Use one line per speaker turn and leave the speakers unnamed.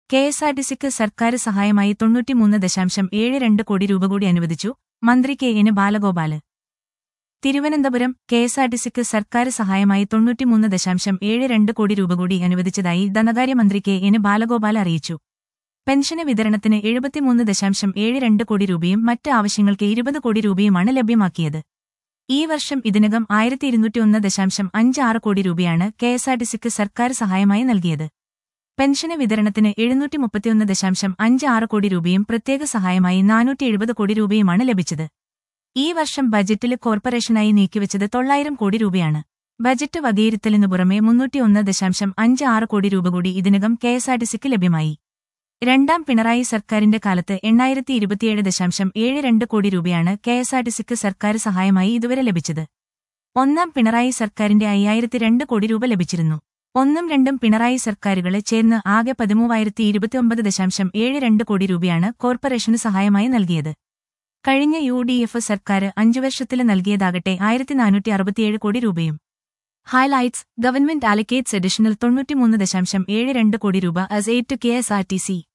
K S R T സിക്ക് സർക്കാർ സഹായമായി തൊണ്ണൂറ്റിമൂന്ന് ദശാംശം ഏഴ് രണ്ട് കോടി രൂപ കൂടി അനുവദിച്ചു മന്ത്രി K N Balagopal Thiruvananthapuram K S R T സിക്ക് സർക്കാർ സഹായമായി തൊണ്ണൂറ്റിമൂന്ന് ദശാംശം ഏഴ് രണ്ട് കോടി രൂപ കൂടി അനുവദിച്ചതായി ധനകാര്യമന്ത്രി കെ എന് ബാലഗോപാൽ അറിയിച്ചു പെൻഷന് വിതരണത്തിന് എഴുപത്തിമൂന്ന് ദശാംശം ഏഴ് രണ്ട് കോടി രൂപയും മറ്റ് ആവശ്യങ്ങൾക്ക് ഇരുപത് കോടി രൂപയുമാണ് ലഭ്യമാക്കിയത് ഈ വർഷം ഇതിനകം ആയിരത്തി ഇരുന്നൂറ്റിയൊന്ന് ദശാംശം അഞ്ച് ആറ് കോടി രൂപയാണ് കെ എസ് ആർ ടി സിക്ക് സർക്കാർ സഹായമായി നൽകിയത് പെൻഷന് വിതരണത്തിന് എഴുന്നൂറ്റി മുപ്പത്തിയൊന്ന് ദശാംശം അഞ്ച് ആറ് കോടി രൂപയും പ്രത്യേക സഹായമായി നാനൂറ്റി എഴുപത് കോടി രൂപയുമാണ് ലഭിച്ചത് ഈ വർഷം ബജറ്റിൽ കോർപ്പറേഷനായി നീക്കിവച്ചത് തൊള്ളായിരം കോടി രൂപയാണ് ബജറ്റ് വകയിരുത്തലിനു പുറമെ മുന്നൂറ്റിയൊന്ന് ദശാംശം അഞ്ച് ആറ് കോടി രൂപ കൂടി ഇതിനകം കെ എസ് ആർ ടി സിക്ക് ലഭ്യമായി രണ്ടാം പിണറായി സർക്കാരിന്റെ കാലത്ത് എണ്ണായിരത്തി ഇരുപത്തിയേഴ് ദശാംശം ഏഴ് രണ്ട് കോടി രൂപയാണ് കെ എസ് ആർ ടി സിക്ക് സർക്കാർ സഹായമായി ഇതുവരെ ലഭിച്ചത് ഒന്നാം പിണറായി സർക്കാരിന്റെ അയ്യായിരത്തി രണ്ട് കോടി രൂപ ലഭിച്ചിരുന്നു ഒന്നും രണ്ടും പിണറായി സർക്കാരുകളെ ചേർന്ന് ആകെ പതിമൂവായിരത്തി ഇരുപത്തിയൊമ്പത് ദശാംശം ഏഴ് രണ്ട് കോടി രൂപയാണ് കോർപ്പറേഷന് സഹായമായി നൽകിയത് കഴിഞ്ഞ യു ഡി എഫ് സർക്കാർ അഞ്ചു വർഷത്തിൽ നൽകിയതാകട്ടെ ആയിരത്തി നാനൂറ്റി അറുപത്തിയേഴ് കോടി രൂപയും ഹൈലൈറ്റ്സ് ഗവൺമെന്റ് അലക്കേറ്റ്സ് അഡീഷണൽ തൊണ്ണൂറ്റിമൂന്ന് ദശാംശം ഏഴ് രണ്ട് കോടി രൂപ as eight two K S R T C